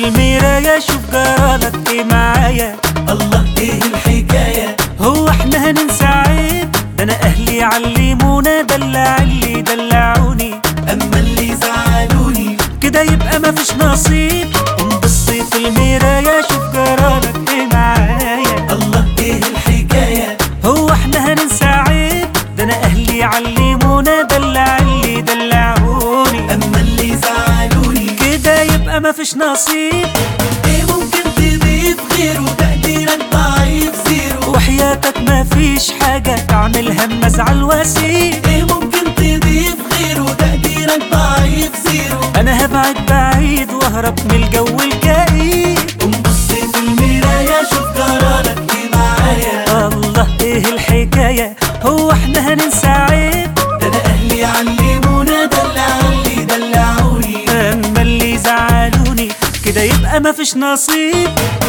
المراية شوف جرالك ايه معايا الله ايه الحكاية هو احنا هننسى عيب ده انا اهلي علمونا دلع اللي دلعوني اما اللي زعلوني كده يبقى مفيش نصيب قوم بص في المراية شوف جرالك ايه معايا الله ايه الحكاية هو احنا هننسى عيب ده انا اهلي علمونا دلع اللي دلعوني اما اللي زعلوني كده يبقى مفيش نصيب ايه ممكن تضيف غيره تقديرك ضعيف زيرو وحياتك مفيش حاجة تعملها اما ازعل واسيب ايه ممكن تضيف غيره تقديرك ضعيف زيرو انا هبعد بعيد واهرب من الجو الكئيب قوم بص في المراية شوف جرالك ايه معايا الله ايه الحكاية هو احنا هننسى عيب ده انا اهلي علمونا دلع اللي دلعوني اما اللي زعلوني كده يبقى مفيش نصيب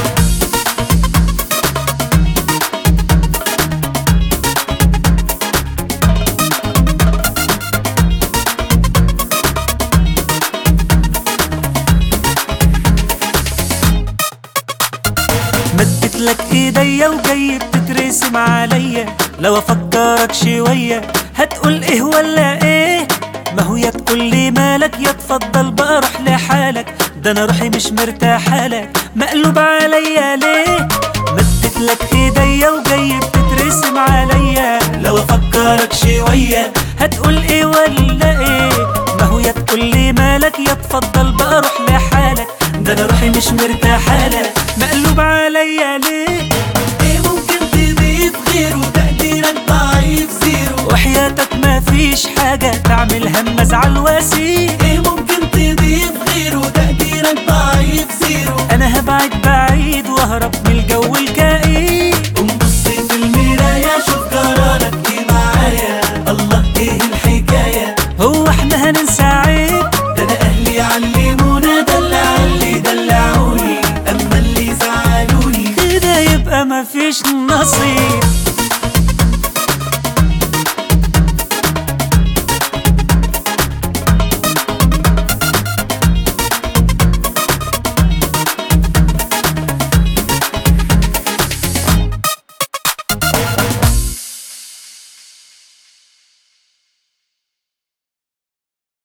مدت لك ايديا وجاي بتترسم عليا لو افكرك شوية هتقول ايه ولا ايه ما هو يا تقول لي مالك يا تفضل بقى روح لحالك ده انا روحي مش مرتاحة لك مقلوب عليا ليه مدت لك ايديا وجاي بتترسم عليا لو افكرك شوية هتقول ايه ولا ايه ما هو يا تقول لي مالك يا تفضل بقى روح لحالك ده انا روحي مش مرتاحة لك مقلوب عليا ليه ايه ممكن تضيف غيره تقديرك ضعيف زيرو وحياتك ما فيش حاجة تعملها اما ازعل واسيب ايه ممكن تضيف غيره تقديرك ضعيف زيرو انا هبعد بعيد واهرب من الجو الكئيب قوم بص في المراية شوف جرالك ايه معايا الله ايه الحكاية